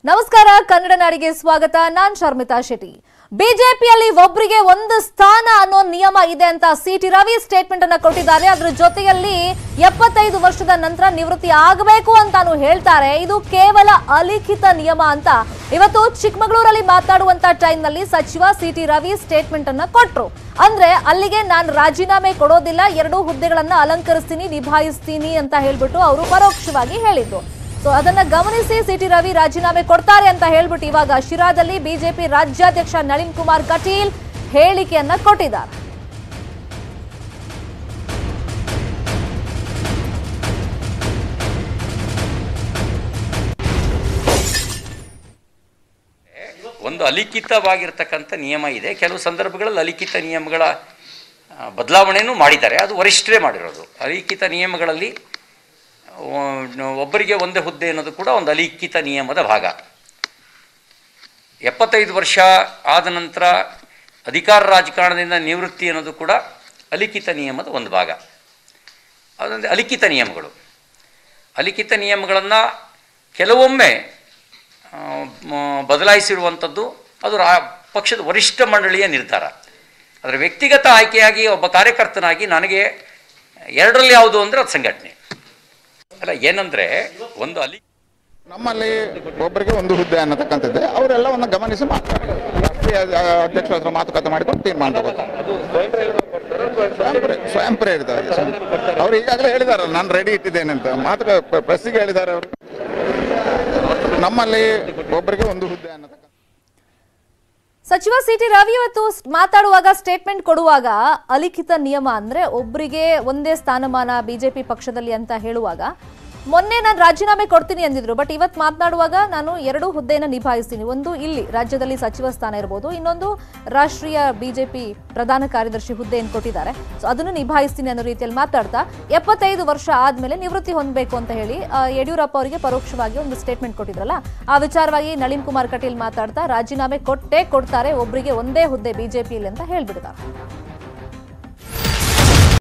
ನಮಸ್ಕಾರ ಕನ್ನಡ ನಾಡಿಗೆ ಸ್ವಾಗತ ನಾನ್ ಶರ್ಮಿತಾ ಶೆಟ್ಟಿ ಬಿಜೆಪಿಯಲ್ಲಿ ಒಬ್ಬರಿಗೆ ಒಂದು ಸ್ಥಾನ ಅನ್ನೋ ನಿಯಮ ಇದೆ ಅಂತ ಸಿ ಟಿ ರವಿ ಸ್ಟೇಟ್ಮೆಂಟ್ ಅನ್ನ ಕೊಟ್ಟಿದ್ದಾರೆ ಅದ್ರ ಜೊತೆಯಲ್ಲಿ ಎಪ್ಪತ್ತೈದು ವರ್ಷದ ನಂತರ ನಿವೃತ್ತಿ ಆಗಬೇಕು ಅಂತಾನು ಹೇಳ್ತಾರೆ ಇದು ಕೇವಲ ಅಲಿಖಿತ ನಿಯಮ ಅಂತ ಇವತ್ತು ಚಿಕ್ಕಮಗಳೂರಲ್ಲಿ ಮಾತನಾಡುವಂತ ಟೈಮ್ ನಲ್ಲಿ ಸಚಿವ ಸಿ ಟಿ ರವಿ ಸ್ಟೇಟ್ಮೆಂಟ್ ಅನ್ನ ಕೊಟ್ರು ಅಂದ್ರೆ ಅಲ್ಲಿಗೆ ನಾನು ರಾಜೀನಾಮೆ ಕೊಡೋದಿಲ್ಲ ಎರಡೂ ಹುದ್ದೆಗಳನ್ನ ಅಲಂಕರಿಸ್ತೀನಿ ನಿಭಾಯಿಸ್ತೀನಿ ಅಂತ ಹೇಳ್ಬಿಟ್ಟು ಅವರು ಪರೋಕ್ಷವಾಗಿ ಹೇಳಿದ್ರು ಸೊ ಅದನ್ನ ಗಮನಿಸಿ ಸಿಟಿ ರವಿ ರಾಜೀನಾಮೆ ಕೊಡ್ತಾರೆ ಅಂತ ಹೇಳ್ಬಿಟ್ಟು ಇವಾಗ ಶಿರಾದಲ್ಲಿ ಬಿಜೆಪಿ ರಾಜ್ಯಾಧ್ಯಕ್ಷ ನಳಿನ್ ಕುಮಾರ್ ಕಟೀಲ್ ಹೇಳಿಕೆಯನ್ನ ಕೊಟ್ಟಿದ್ದಾರೆ ಒಂದು ಅಲಿಖಿತವಾಗಿರ್ತಕ್ಕಂಥ ನಿಯಮ ಇದೆ ಕೆಲವು ಸಂದರ್ಭಗಳಲ್ಲಿ ಅಲಿಖಿತ ನಿಯಮಗಳ ಆ, ಬದಲಾವಣೆನೂ ಮಾಡಿದ್ದಾರೆ ಅದು ವರಿಷ್ಠರೇ ಮಾಡಿರೋದು ಅಲಿಖಿತ ನಿಯಮಗಳಲ್ಲಿ ಆ, ಒಬ್ಬರಿಗೆ ಒಂದೇ ಹುದ್ದೆ ಅನ್ನೋದು ಕೂಡ ಒಂದು ಅಲಿಖಿತ ನಿಯಮದ ಭಾಗ ಎಪ್ಪತ್ತೈದು ವರ್ಷ ಆದ ನಂತರ ಅಧಿಕಾರ ರಾಜಕಾರಣದಿಂದ ನಿವೃತ್ತಿ ಅನ್ನೋದು ಕೂಡ ಅಲಿಖಿತ ನಿಯಮದ ಒಂದು ಭಾಗ ಅದೊಂದು ಅಲಿಖಿತ ನಿಯಮಗಳು ಅಲಿಖಿತ ನಿಯಮಗಳನ್ನು ಕೆಲವೊಮ್ಮೆ ಆ, ಮ- ಬದಲಾಯಿಸಿರುವಂಥದ್ದು ಅದು ರಾ ಪಕ್ಷದ ವರಿಷ್ಠ ಮಂಡಳಿಯ ನಿರ್ಧಾರ ಅದರ ವ್ಯಕ್ತಿಗತ ಆಯ್ಕೆಯಾಗಿ ಒಬ್ಬ ಕಾರ್ಯಕರ್ತನಾಗಿ ನನಗೆ ಎರಡರಲ್ಲಿ ಯಾವುದು ಅಂದರೆ ಅದು ಸಂಘಟನೆ ಅಲ್ಲ ಏನಂದರೆ ಒಂದು ಅಲಿ ನಮ್ಮಲ್ಲಿ ಒಬ್ಬರಿಗೆ ಒಂದು ಹುದ್ದೆ ಅನ್ನತಕ್ಕಂಥದ್ದೇ ಅವರೆಲ್ಲವನ್ನು ಗಮನಿಸಿ ಮಾಡ್ತಾರೆ ರಾಷ್ಟ್ರೀಯ ಅ- ಅಧ್ಯಕ್ಷರ ಹತ್ರ ಮಾತುಕತೆ ಮಾಡಿಕೊಂಡು ತೀರ್ಮಾನ ತಗೋತಾರೆ ಸ್ವಯಂ ಪ್ರೇ- ಸ್ವಯಂ ಪ್ರೇರಿತ ಅವ್ರು ಈಗಾಗಲೇ ಹೇಳಿದಾರಲ್ಲ ನಾನು ರೆಡಿ ಇಟ್ಟಿದ್ದೇನೆ ಅಂತ ಮಾತು ಪ್ರೆಸ್ಸಿಗೆ ಹೇಳಿದ್ದಾರೆ ಅವರು ನಮ್ಮಲ್ಲಿ ಒಬ್ಬರಿಗೆ ಒಂದು ಹುದ್ದೆ ಅನ್ನತಕ್ಕಂಥ ಸಚಿವ ಸಿಟಿ ರವಿ ಇವತ್ತು ಸ್- ಮಾತಾಡುವಾಗ ಸ್ಟೇಟ್ಮೆಂಟ್ ಕೊಡುವಾಗ ಅಲಿಖಿತ ನಿಯಮ ಅಂದ್ರೆ ಒಬ್ಬರಿಗೆ ಒಂದೇ ಸ್ಥಾನಮಾನ ಬಿಜೆಪಿ ಪಕ್ಷದಲ್ಲಿ ಅಂತ ಹೇಳುವಾಗ ಮೊನ್ನೆ ನಾನು ರಾಜೀನಾಮೆ ಕೊಡ್ತೀನಿ ಅಂದಿದ್ರು ಬಟ್ ಇವತ್ತು ಮಾತನಾಡುವಾಗ ನಾನು ಎರಡು ಹುದ್ದೆಯನ್ನು ನಿಭಾಯಿಸ್ತೀನಿ ಒಂದು ಇಲ್ಲಿ ರಾಜ್ಯದಲ್ಲಿ ಸಚಿವ ಸ್ಥಾನ ಇರ್ಬೋದು ಇನ್ನೊಂದು ರಾಷ್ಟ್ರೀಯ ಬಿಜೆಪಿ ಪ್ರಧಾನ ಕಾರ್ಯದರ್ಶಿ ಹುದ್ದೆಯನ್ನು ಕೊಟ್ಟಿದ್ದಾರೆ ಸೊ ಅದನ್ನು ನಿಭಾಯಿಸ್ತೀನಿ ಅನ್ನೋ ರೀತಿಯಲ್ಲಿ ಮಾತಾಡ್ತಾ ಎಪ್ಪತ್ತೈದು ವರ್ಷ ಆದ್ಮೇಲೆ ನಿವೃತ್ತಿ ಹೊಂದಬೇಕು ಅಂತ ಹೇಳಿ ಆ, ಯಡಿಯೂರಪ್ಪ ಅವರಿಗೆ ಪರೋಕ್ಷವಾಗಿ ಒಂದು ಸ್ಟೇಟ್ಮೆಂಟ್ ಕೊಟ್ಟಿದ್ರಲ್ಲ ಆ ವಿಚಾರವಾಗಿ ನಳಿನ್ ಕುಮಾರ್ ಕಟೀಲ್ ಮಾತಾಡ್ತಾ ರಾಜೀನಾಮೆ ಕೊಟ್ಟೇ ಕೊಡ್ತಾರೆ ಒಬ್ಬರಿಗೆ ಒಂದೇ ಹುದ್ದೆ ಬಿಜೆಪಿಯಲ್ಲಿ ಅಂತ ಹೇಳ್ಬಿಡ್ತಾರೆ